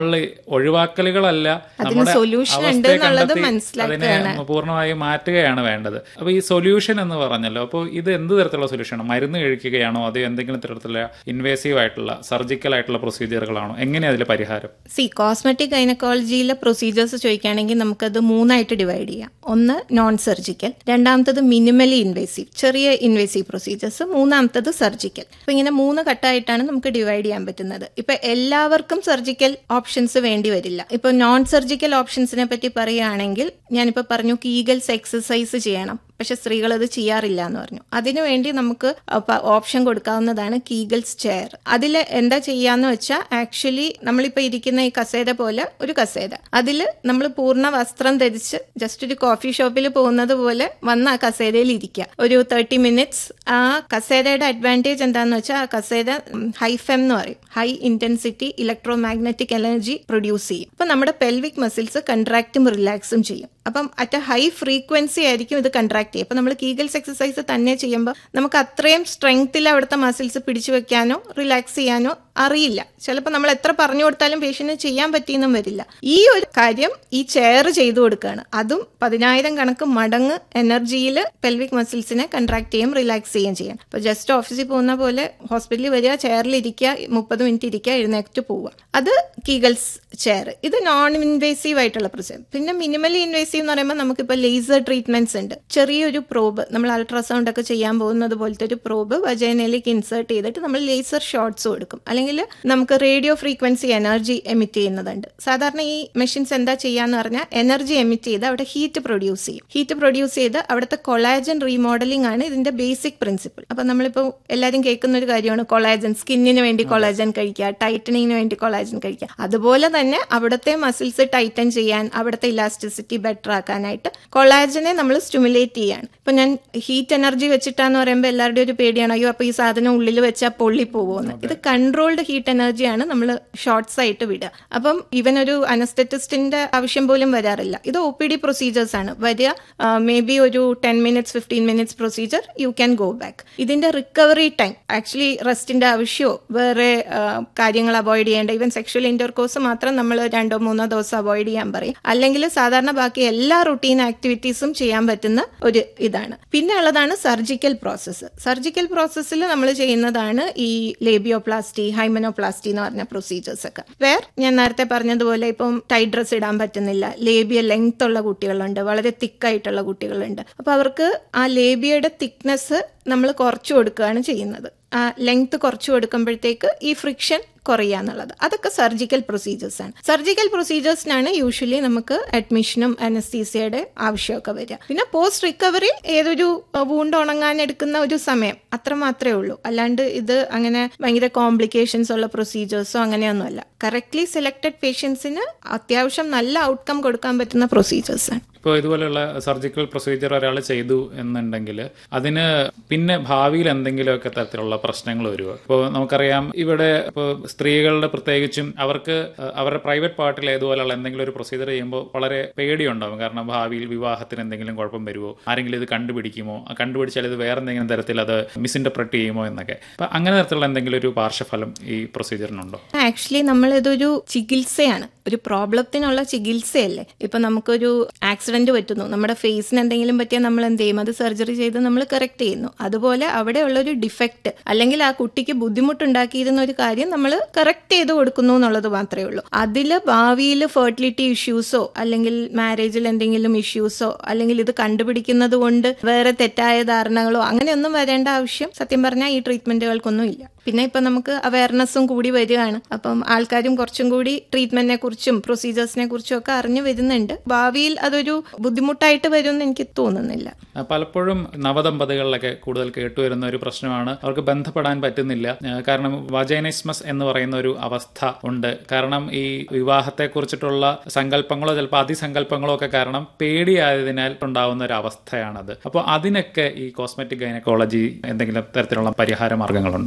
ഒഴിവാക്കലുകളല്ല അതിന് നമ്മുടെ solution ഉണ്ട് അവസ്ഥയെ എന്നുള്ളത് കണ്ടെത്തി മനസ്സിലാക്കുകയാണ്. അതിനെ പൂർണ്ണമായും മാറ്റുകയാണ് വേണ്ടത് അപ്പൊ ഈ സൊല്യൂഷൻ എന്ന് പറഞ്ഞല്ലോ അപ്പോൾ ഇത് എന്ത് തരത്തിലുള്ള സൊല്യൂഷനാണ് മരുന്ന് കഴിക്കുകയാണോ അതോ എന്തെങ്കിലും തരത്തിലുള്ള ഇൻവേസീവ് ആയിട്ടുള്ള സർജിക്കൽ ആയിട്ടുള്ള പ്രൊസീജിയറുകളാണോ എങ്ങനെയാ അതിലെ പരിഹാരം സി കോസ്മെറ്റിക് ഗൈനക്കോളജിയിലെ പ്രൊസീജിയേഴ്സ് ചോദിക്കുകയാണെങ്കിൽ നമുക്കത് മൂന്നായിട്ട് ഡിവൈഡ് ചെയ്യാം ഒന്ന് നോൺ സർജിക്കൽ രണ്ടാമത്തത് മിനിമലി ഇൻവേസീവ് ചെറിയ ഇൻവേസീവ് പ്രൊസീജിയേഴ്സ് മൂന്നാമത്തത് സർജിക്കൽ അപ്പൊ ഇങ്ങനെ മൂന്ന് ഘട്ടമായിട്ടാണ് നമുക്ക് ഡിവൈഡ് ചെയ്യാൻ പറ്റുന്നത് ഇപ്പൊ എല്ലാവർക്കും സർജിക്കൽ ഓപ്ഷൻസ് വേണ്ടി വരില്ല ഇപ്പൊ നോൺ സർജിക്കൽ ഓപ്ഷൻസിനെ പറ്റി പറയുകയാണെങ്കിൽ ഞാനിപ്പോ പറഞ്ഞു കീഗൽസ് എക്സസൈസ് ചെയ്യണം പക്ഷെ സ്ത്രീകൾ അത് ചെയ്യാറില്ല എന്ന് പറഞ്ഞു അതിനുവേണ്ടി നമുക്ക് ഓപ്ഷൻ കൊടുക്കാവുന്നതാണ് കീഗൽസ് ചെയർ അതിൽ എന്താ ചെയ്യാന്ന് വെച്ചാൽ ആക്ച്വലി നമ്മളിപ്പോൾ ഇരിക്കുന്ന ഈ കസേര പോലെ ഒരു കസേര അതിൽ നമ്മൾ പൂർണ്ണ വസ്ത്രം ധരിച്ച് ജസ്റ്റ് ഒരു കോഫി ഷോപ്പിൽ പോകുന്നത് പോലെ വന്ന് ആ കസേരയിൽ ഇരിക്കുക ഒരു തേർട്ടി മിനിറ്റ്സ് ആ കസേരയുടെ അഡ്വാൻറ്റേജ് എന്താന്ന് വെച്ചാൽ ആ കസേര ഹൈഫെം എന്ന് പറയും high intensity electromagnetic energy produce ചെയ്യും അപ്പൊ നമ്മുടെ പെൽവിക് മസിൽസ് കൺട്രാക്റ്റും റിലാക്സും ചെയ്യും അപ്പം അറ്റ് ഹൈ ഫ്രീക്വൻസി ആയിരിക്കും ഇത് കൺട്രാക്ട് ചെയ്യുക അപ്പം നമ്മൾ കീഗൽസ് എക്സസൈസ് തന്നെ ചെയ്യുമ്പോൾ നമുക്ക് അത്രയും സ്ട്രെങ്ത്തിൽ അവിടുത്തെ മസിൽസ് പിടിച്ചു വെക്കാനോ റിലാക്സ് ചെയ്യാനോ അറിയില്ല ചിലപ്പോൾ നമ്മൾ എത്ര പറഞ്ഞു കൊടുത്താലും പേഷ്യന്റിന് ചെയ്യാൻ പറ്റിയെന്നും വരില്ല ഈ ഒരു കാര്യം ഈ ചെയർ ചെയ്തു കൊടുക്കുകയാണ് അതും പതിനായിരം കണക്ക് മടങ്ങ് എനർജിയിൽ പെൽവിക് മസിൽസിനെ കൺട്രാക്ട് ചെയ്യും റിലാക്സ് ചെയ്യുകയും ചെയ്യും അപ്പോൾ ജസ്റ്റ് ഓഫീസിൽ പോകുന്ന പോലെ ഹോസ്പിറ്റലിൽ വരിക ചെയറിൽ ഇരിക്കുക മുപ്പത് മിനിറ്റ് ഇരിക്കുക എഴുന്നേറ്റ് പോവുക അത് കീഗൽസ് ചെയർ ഇത് നോൺ ഇൻവേസീവ് ആയിട്ടുള്ള പ്രൊസീജിയർ പിന്നെ മിനിമലി ഇൻവേസീവ് എന്ന് പറയുമ്പോൾ നമുക്കിപ്പോൾ ലേസർ ട്രീറ്റ്മെന്റ്സ് ഉണ്ട് ചെറിയൊരു പ്രോബ് നമ്മൾ അൾട്രാസൗണ്ട് ഒക്കെ ചെയ്യാൻ പോകുന്നത് പോലത്തെ ഒരു പ്രോബ് വജൈനയിലേക്ക് ഇൻസേർട്ട് ചെയ്തിട്ട് നമ്മൾ ലേസർ ഷോട്ട്സ് കൊടുക്കും അല്ലെങ്കിൽ നമുക്ക് റേഡിയോ ഫ്രീക്വൻസി എനർജി എമിറ്റ് ചെയ്യുന്നതുണ്ട് സാധാരണ ഈ മെഷീൻസ് എന്താ ചെയ്യാന്ന് പറഞ്ഞാൽ എനർജി എമിറ്റ് ചെയ്ത് അവിടെ ഹീറ്റ് പ്രൊഡ്യൂസ് ചെയ്യും ഹീറ്റ് പ്രൊഡ്യൂസ് ചെയ്ത് അവിടുത്തെ കൊളാജൻ റീമോഡലിംഗ് ആണ് ഇതിന്റെ ബേസിക് പ്രിൻസിപ്പിൾ അപ്പൊ നമ്മളിപ്പോൾ എല്ലാവരും കേൾക്കുന്ന ഒരു കാര്യമാണ് കൊളാജൻ സ്കിന്നിന് വേണ്ടി കൊളാജൻ കഴിക്കുക ടൈറ്റനിങ്ങിന് വേണ്ടി കൊളാജൻ കഴിക്കുക അതുപോലെ തന്നെ അവിടുത്തെ മസിൽസ് ടൈറ്റൻ ചെയ്യാൻ അവിടുത്തെ ഇലാസ്റ്റിസിറ്റി ബെറ്റർ ആക്കാനായിട്ട് കൊളാജനെ നമ്മൾ സ്റ്റിമുലേറ്റ് ചെയ്യാണ് ഇപ്പൊ ഞാൻ ഹീറ്റ് എനർജി വെച്ചിട്ടാന്ന് പറയുമ്പോൾ എല്ലാവരുടെയും ഒരു പേടിയാണ് അയ്യോ അപ്പൊ ഈ സാധനം ഉള്ളിൽ വെച്ചാൽ പൊള്ളി പോകുമെന്ന് ഇത് കൺട്രോൾഡ് ഹീറ്റ് എനർജിയാണ് നമ്മൾ ഷോർട്ട്സ് ആയിട്ട് വിടുക അപ്പം ഇവൻ ഒരു അനസ്തെറ്റിസ്റ്റിന്റെ ആവശ്യം പോലും വരാറില്ല ഇത് ഒ പി ഡി പ്രൊസീജിയേഴ്സ് ആണ് വരിക മേ ബി ഒരു ten minutes fifteen minutes procedure you can go back ഇതിന്റെ റിക്കവറി ടൈം ആക്ച്വലി റെസ്റ്റിന്റെ ആവശ്യമോ വേറെ ആ, കാര്യങ്ങൾ അവോയ്ഡ് ചെയ്യേണ്ട ഈവൻ സെക്ഷൽ ഇന്റർകോഴ്സ് മാത്രം നമ്മൾ രണ്ടോ മൂന്നോ ദിവസം അവോയ്ഡ് ചെയ്യാൻ പറയും അല്ലെങ്കിൽ സാധാരണ ബാക്കി എല്ലാ റുട്ടീൻ ആക്ടിവിറ്റീസും ചെയ്യാൻ പറ്റുന്ന ഒരു ഇതാണ് പിന്നെ ഉള്ളതാണ് സർജിക്കൽ പ്രോസസ്സ് സർജിക്കൽ പ്രോസസ്സിൽ നമ്മൾ ചെയ്യുന്നതാണ് ഈ ലേബിയോപ്ലാസ്റ്റി ഹൈമനോപ്ലാസ്റ്റി എന്ന് പറഞ്ഞ പ്രൊസീജിയേഴ്സ് ഒക്കെ വേർ ഞാൻ നേരത്തെ പറഞ്ഞതുപോലെ ഇപ്പം ടൈറ്റ് ഡ്രസ് ഇടാൻ പറ്റുന്നില്ല ലേബിയ ലെങ്ത് ഉള്ള കുട്ടികളുണ്ട് വളരെ തിക്കായിട്ടുള്ള കുട്ടികളുണ്ട് അപ്പോൾ അവർക്ക് ആ ലേബിയയുടെ തിക്നെസ് നമ്മൾ കുറച്ചു കൊടുക്കുകയാണ് ചെയ്യുന്നത് ആ ലെങ്ത് കുറച്ചു കൊടുക്കുമ്പോഴത്തേക്ക് ഈ ഫ്രിക്ഷൻ കുറയുക എന്നുള്ളത് അതൊക്കെ സർജിക്കൽ പ്രൊസീജിയേഴ്സ് ആണ് സർജിക്കൽ പ്രൊസീജിയേഴ്സിനാണ് യൂഷ്വലി നമുക്ക് അഡ്മിഷനും അനസ്തീസിയയുടെ ആവശ്യമൊക്കെ വരിക പിന്നെ പോസ്റ്റ് റിക്കവറി ഏതൊരു വൂണ്ട് ഉണങ്ങാൻ എടുക്കുന്ന ഒരു സമയം അത്ര മാത്രമേ ഉള്ളൂ അല്ലാണ്ട് ഇത് അങ്ങനെ ഭയങ്കര കോംപ്ലിക്കേഷൻസ് ഉള്ള പ്രൊസീജിയേഴ്സോ അങ്ങനെയൊന്നുമല്ല കറക്റ്റ്ലി സെലക്ടഡ് പേഷ്യൻസിന് അത്യാവശ്യം നല്ല ഔട്ട്കം കൊടുക്കാൻ പറ്റുന്ന പ്രൊസീജിയേഴ്സ് ആണ് ഇപ്പോൾ ഇതുപോലെയുള്ള സർജിക്കൽ പ്രൊസീജിയർ ഒരാൾ ചെയ്തു എന്നുണ്ടെങ്കിൽ അതിന് പിന്നെ ഭാവിയിൽ എന്തെങ്കിലുമൊക്കെ തരത്തിലുള്ള പ്രശ്നങ്ങൾ വരുമോ ഇപ്പോൾ നമുക്കറിയാം ഇവിടെ ഇപ്പോൾ സ്ത്രീകളുടെ പ്രത്യേകിച്ചും അവർക്ക് അവരുടെ പ്രൈവറ്റ് പാർട്ടിൽ ഇതുപോലെയുള്ള എന്തെങ്കിലും ഒരു പ്രൊസീജിയർ ചെയ്യുമ്പോൾ വളരെ പേടിയുണ്ടാവും കാരണം ഭാവിയിൽ വിവാഹത്തിന് എന്തെങ്കിലും കുഴപ്പം വരുമോ ആരെങ്കിലും ഇത് കണ്ടുപിടിക്കുമോ ആ കണ്ടുപിടിച്ചാൽ ഇത് വേറെ എന്തെങ്കിലും തരത്തിൽ അത് മിസ്ഇന്റർപ്രറ്റ് ചെയ്യുമോ എന്നൊക്കെ അപ്പം അങ്ങനെ തരത്തിലുള്ള എന്തെങ്കിലും ഒരു പാർശ്വഫലം ഈ പ്രൊസീജിയറിനുണ്ടോ ആക്ച്വലി നമ്മളിതൊരു ചികിത്സയാണ് ഒരു പ്രോബ്ലത്തിനുള്ള ചികിത്സയല്ലേ ഇപ്പൊ നമുക്കൊരു ആക്സിഡന്റ് പറ്റുന്നു നമ്മുടെ ഫേസിന് എന്തെങ്കിലും പറ്റിയാൽ നമ്മൾ എന്ത് ചെയ്യും അത് സർജറി ചെയ്ത് നമ്മൾ കറക്റ്റ് ചെയ്യുന്നു അതുപോലെ അവിടെയുള്ള ഒരു ഡിഫക്റ്റ് അല്ലെങ്കിൽ ആ കുട്ടിക്ക് ബുദ്ധിമുട്ടുണ്ടാക്കിയിരുന്ന ഒരു കാര്യം നമ്മൾ കറക്റ്റ് ചെയ്ത് കൊടുക്കുന്നു എന്നുള്ളത് മാത്രമേ ഉള്ളൂ അതിൽ ഭാവിയിൽ ഫെർട്ടിലിറ്റി ഇഷ്യൂസോ അല്ലെങ്കിൽ മാരേജിൽ എന്തെങ്കിലും ഇഷ്യൂസോ അല്ലെങ്കിൽ ഇത് കണ്ടുപിടിക്കുന്നത് കൊണ്ട് വേറെ തെറ്റായ ധാരണകളോ അങ്ങനെയൊന്നും വരേണ്ട ആവശ്യം സത്യം പറഞ്ഞാൽ ഈ ട്രീറ്റ്മെന്റുകൾക്കൊന്നും ഇല്ല പിന്നെ ഇപ്പൊ നമുക്ക് അവയർനെസ്സും കൂടി വരികയാണ് അപ്പം ആൾക്കാരും കുറച്ചും കൂടി ട്രീറ്റ്മെന്റിനെ കുറിച്ചും പ്രൊസീജിയേഴ്സിനെ കുറിച്ചും ഒക്കെ അറിഞ്ഞു വരുന്നുണ്ട് ഭാവിയിൽ അതൊരു ബുദ്ധിമുട്ടായിട്ട് വരുമെന്ന് എനിക്ക് തോന്നുന്നില്ല ആ, പലപ്പോഴും നവദമ്പതികളിലൊക്കെ കൂടുതൽ കേട്ടുവരുന്ന ഒരു പ്രശ്നമാണ് അവർക്ക് ബന്ധപ്പെടാൻ പറ്റുന്നില്ല ആ, കാരണം വജൈനിസ്മസ് എന്ന് പറയുന്ന ഒരു അവസ്ഥ ഉണ്ട് കാരണം ഈ വിവാഹത്തെ കുറിച്ചിട്ടുള്ള സങ്കല്പങ്ങളോ ചിലപ്പോൾ അതിസങ്കല്പങ്ങളോ ഒക്കെ കാരണം പേടിയായതിനാൽ ഉണ്ടാവുന്ന ഒരു അവസ്ഥയാണത് അപ്പോൾ അതിനൊക്കെ ഈ കോസ്മെറ്റിക് ഗൈനക്കോളജി എന്തെങ്കിലും തരത്തിലുള്ള പരിഹാര മാർഗങ്ങളുണ്ടോ സി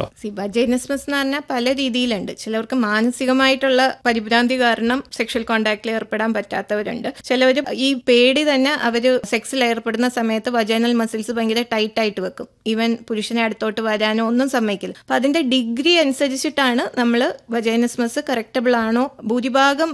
വജൈനസ്മസ് എന്ന് പറഞ്ഞാൽ പല രീതിയിലുണ്ട് ചിലവർക്ക് മാനസികമായിട്ടുള്ള പരിഭ്രാന്തി കാരണം സെക്ഷൽ കോണ്ടാക്റ്റിൽ ഏർപ്പെടാൻ പറ്റാത്തവരുണ്ട് ചിലവർ ഈ പേടി തന്നെ അവർ സെക്സിൽ ഏർപ്പെടുന്ന സമയത്ത് വജൈനൽ മസിൽസ് ഭയങ്കര ടൈറ്റ് ആയിട്ട് വെക്കും ഈവൻ പുരുഷനെ അടുത്തോട്ട് വരാനോ ഒന്നും സമ്മതിക്കില്ല അപ്പൊ അതിന്റെ ഡിഗ്രി അനുസരിച്ചിട്ടാണ് നമ്മൾ വജൈനസ്മസ് കറക്റ്റബിൾ ആണോ ഭൂരിഭാഗം